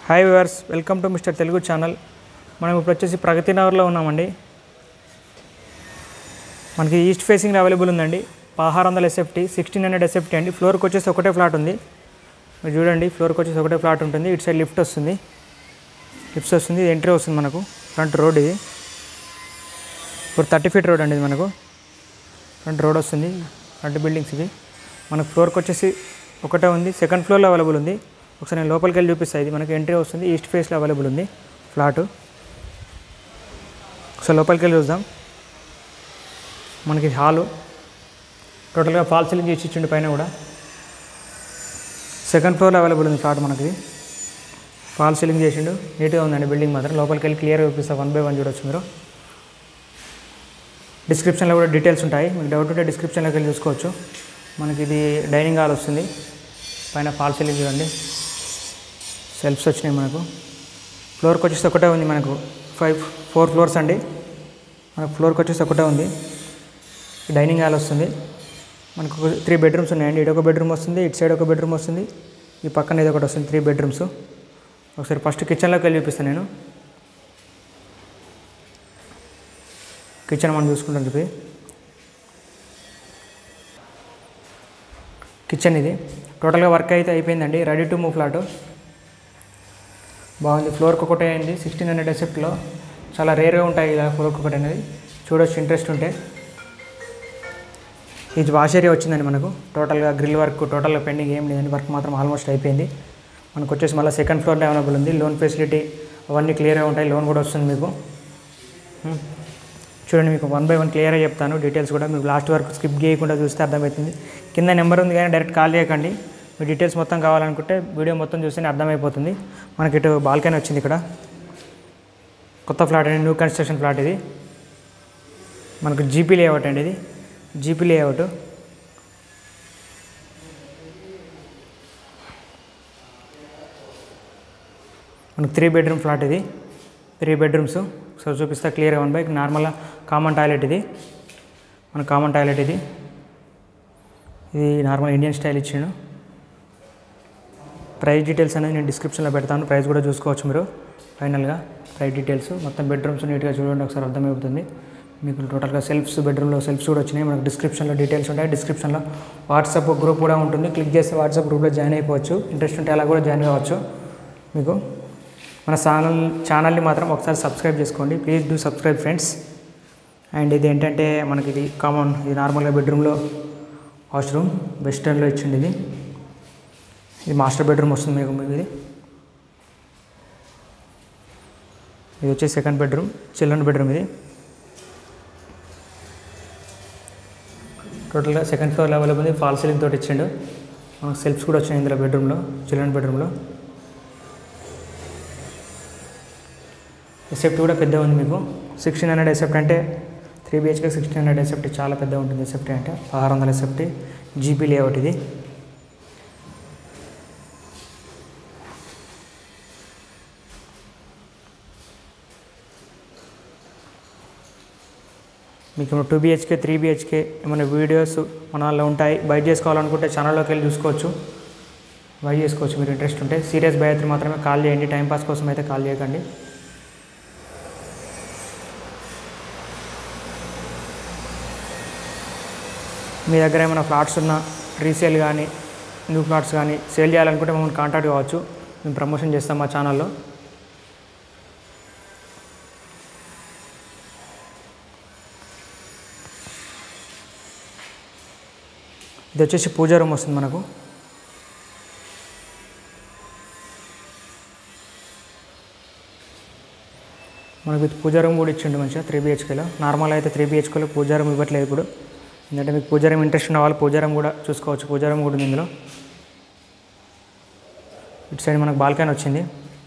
Hi viewers welcome to mister Telugu channel మనం ఇప్పుడు వచ్చేసి ప్రగతి నగర్లో ఉన్నామండి మనకి ఈస్ట్ ఫేసింగ్ అవైలబుల్ ఉందండి పదహారు వందల ఎస్ఎఫ్టీ సిక్స్టీన్ హండ్రెడ్ ఎస్ఎఫ్టీ అండి ఫ్లోర్కి వచ్చేసి ఒకటే ఫ్లాట్ ఉంది మీరు చూడండి ఫ్లోర్కి వచ్చేసి ఒకటే ఫ్లాట్ ఉంటుంది ఇటు సైడ్ లిఫ్ట్ వస్తుంది లిఫ్ట్స్ వస్తుంది ఇది ఎంట్రీ వస్తుంది మనకు ఫ్రంట్ రోడ్ ఇది ఇప్పుడు థర్టీ ఫీట్ రోడ్ అండి ఇది మనకు ఫ్రంట్ రోడ్ వస్తుంది ఫ్రంట్ బిల్డింగ్స్ ఇవి మనకు ఫ్లోర్కి వచ్చేసి ఒకటే ఉంది సెకండ్ ఫ్లోర్లో అవైలబుల్ ఉంది ఒకసారి నేను లోపలికి వెళ్ళి చూపిస్తాను ఇది మనకి ఎంట్రీ వస్తుంది ఈస్ట్ ఫేస్లో అవైలబుల్ ఉంది ఫ్లాటు ఒకసారి లోపలికి వెళ్ళి చూద్దాం మనకి హాలు టోటల్గా ఫాల్ సీలింగ్ చేసి ఇచ్చిండు పైన కూడా సెకండ్ ఫ్లోర్లో అవైలబుల్ ఉంది ఫ్లాట్ మనకి ఫాల్ సీలింగ్ చేసిండు నీట్గా ఉందండి బిల్డింగ్ మాత్రం లోపలికి వెళ్ళి క్లియర్గా చూపిస్తాను వన్ బై వన్ చూడొచ్చు మీరు డిస్క్రిప్షన్లో కూడా డీటెయిల్స్ ఉంటాయి మీకు డౌట్ ఉంటే డిస్క్రిప్షన్లోకి వెళ్ళి చూసుకోవచ్చు మనకి ఇది డైనింగ్ హాల్ వస్తుంది పైన ఫాల్ సీలింగ్ చూడండి సెల్ఫ్స్ వచ్చినాయి మనకు ఫ్లోర్కి వచ్చేసి ఒకటే ఉంది మనకు ఫైవ్ ఫోర్ ఫ్లోర్స్ అండి మనకు ఫ్లోర్కి వచ్చేసి ఒకటే ఉంది డైనింగ్ హాల్ వస్తుంది మనకు త్రీ బెడ్రూమ్స్ ఉన్నాయండి ఇటు ఒక బెడ్రూమ్ వస్తుంది ఇటు సైడ్ ఒక బెడ్రూమ్ వస్తుంది ఈ పక్కన ఇది ఒకటి వస్తుంది త్రీ బెడ్రూమ్స్ ఒకసారి ఫస్ట్ కిచెన్లోకి వెళ్ళి చూపిస్తాను నేను కిచెన్ మనం చూసుకుంటాం చెప్పి కిచెన్ ఇది టోటల్గా వర్క్ అయితే అయిపోయిందండి రెడీ టు మూవ్ ఫ్లాట్ బాగుంది ఫ్లోర్కి ఒకటే అయింది సిక్స్టీన్ హండ్రెడ్ ఎసెప్ట్లో చాలా రేర్గా ఉంటాయి ఇలా ఫ్లోర్కి ఒకటి అనేది చూడొచ్చు ఇంట్రెస్ట్ ఉంటే ఇది వాష్ ఏరియా వచ్చిందండి మనకు టోటల్గా గ్రిల్ వర్క్ టోటల్గా పెండింగ్ ఏం లేదండి వర్క్ మాత్రం ఆల్మోస్ట్ అయిపోయింది మనకు వచ్చేసి మళ్ళీ సెకండ్ ఫ్లోర్లో అవైలబుల్ ఉంది లోన్ ఫెసిలిటీ అవన్నీ క్లియర్గా ఉంటాయి లోన్ కూడా వస్తుంది మీకు హ్మ్. చూడండి మీకు వన్ బై వన్ క్లియర్గా చెప్తాను డీటెయిల్స్ కూడా మీకు లాస్ట్ వరకు స్కిప్ చేయకుండా చూస్తే అర్థమవుతుంది కింద నెంబర్ ఉంది కానీ డైరెక్ట్ కాల్ చేయకండి మీ డీటెయిల్స్ మొత్తం కావాలనుకుంటే వీడియో మొత్తం చూస్తేనే అర్థమైపోతుంది మనకి ఇటు బాల్కనీ వచ్చింది ఇక్కడ కొత్త ఫ్లాట్ అండి న్యూ కన్స్ట్రక్షన్ ఫ్లాట్ ఇది మనకు జీపీ లేఅవుట్ అండి ఇది జీపీ లేఅవుట్ మనకు త్రీ బెడ్రూమ్ ఫ్లాట్ ఇది త్రీ బెడ్రూమ్స్ సో చూపిస్తా క్లియర్గా వన్ బై నార్మల్గా కామన్ టాయిలెట్ ఇది మన కామన్ టాయిలెట్ ఇది ఇది నార్మల్ ఇండియన్ స్టైల్ ఇచ్చాను ప్రైస్ డీటెయిల్స్ అనేది నేను డిస్క్రిప్షన్లో పెడతాను ప్రైస్ కూడా చూసుకోవచ్చు మీరు ఫైనల్గా ప్రైస్ డీటెయిల్స్ మొత్తం బెడ్రూమ్స్ నీట్గా చూడండి ఒకసారి అర్థమైపోతుంది మీకు టోటల్గా సెల్ఫ్స్ బెడ్రూమ్లో సెల్ఫ్స్ కూడా వచ్చినాయి మనకు డిస్క్రిప్షన్లో డీటెయిల్స్ ఉంటాయి డిస్క్రిప్షన్లో వాట్సాప్ గ్రూప్ కూడా ఉంటుంది క్లిక్ చేస్తే వాట్సాప్ గ్రూప్లో జాయిన్ అయిపోవచ్చు ఇంట్రెస్ట్ ఉంటే అలా కూడా జాయిన్ కావచ్చు మీకు మన ఛానల్ ఛానల్ని మాత్రం ఒకసారి సబ్స్క్రైబ్ చేసుకోండి please do subscribe friends and ఇది ఏంటంటే మనకి ఇది కామన్ ఇది నార్మల్గా బెడ్రూమ్లో వాష్రూమ్ వెస్టర్న్లో ఇచ్చింది ఇది ఇది మాస్టర్ బెడ్రూమ్ వస్తుంది మీకు మీకు ఇది ఇది వచ్చి సెకండ్ బెడ్రూమ్ చిల్డ్రన్ బెడ్రూమ్ ఇది టోటల్గా సెకండ్ ఫ్లోర్ అవైలబుల్ ఉంది ఫాల్ సీలింగ్ తోటి ఇచ్చిండు మనకు సెల్ఫ్స్ కూడా వచ్చినాయి ఇందులో బెడ్రూమ్లో చిల్డ్రన్ బెడ్రూమ్లో ఎసెప్ట్ కూడా పెద్ద ఉంది మీకు సిక్స్టీన్ హండ్రెడ్ ఎసెప్ట్ అంటే three BHK sixteen hundred SFT చాలా పెద్ద ఉంటుంది ఎసెప్ట్ అంటే ఆరు వందల ఎసెప్ట్ జీపీ లేఅవుట్ ఇది మీకు టూ బిహెచ్కే త్రీ బిహెచ్కే ఏమైనా వీడియోస్ మన దానిలో ఉంటాయి బై చేసుకోవాలనుకుంటే ఛానల్లోకి వెళ్ళి చూసుకోవచ్చు బై చేసుకోవచ్చు మీరు ఇంట్రెస్ట్ ఉంటే సీరియస్ బై అయితే మాత్రమే కాల్ చేయండి టైంపాస్ కోసం అయితే కాల్ చేయకండి మీ దగ్గర ఏమైనా ఫ్లాట్స్ ఉన్నా రీసేల్ కానీ న్యూ ఫ్లాట్స్ కానీ సేల్ చేయాలనుకుంటే మమ్మల్ని కాంటాక్ట్ కావచ్చు మేము ప్రమోషన్ చేస్తాం మా ఛానల్లో ఇది వచ్చేసి పూజా రూమ్ వస్తుంది మనకు మనకు ఇది పూజా రూమ్ కూడా ఇచ్చిండు మంచిగా త్రీ బిహెచ్కేలో నార్మల్ అయితే త్రీ బిహెచ్కేలో పూజా రూమ్ ఇవ్వట్లేదు ఇప్పుడు ఎందుకంటే మీకు పూజా రూమ్ ఇంట్రెస్ట్ ఉన్న వాళ్ళు పూజా రూమ్ కూడా చూసుకోవచ్చు పూజా రూమ్ కూడా ఉంది ఇందులో ఇటు సైడ్ మనకు బాల్కనీ వచ్చింది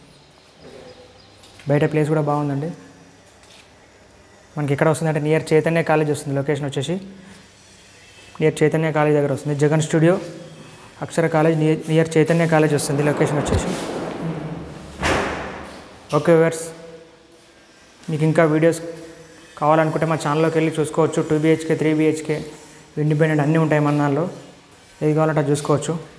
బయట ప్లేస్ కూడా బాగుందండి మనకి ఎక్కడ వస్తుందంటే నియర్ చైతన్య కాలేజ్ వస్తుంది లొకేషన్ వచ్చేసి నియర్ చైతన్య కాలేజ్ దగ్గర వస్తుంది Jagan studio Akshara college near near Chaitanya college వస్తుంది లొకేషన్ వచ్చేసి ఓకే వేర్స్ మీకు ఇంకా వీడియోస్ కావాలనుకుంటే మా ఛానల్లోకి వెళ్ళి చూసుకోవచ్చు two BHK three BHK independent అన్నీ ఉంటాయి మన దానిలో ఏది కావాలంటే అది చూసుకోవచ్చు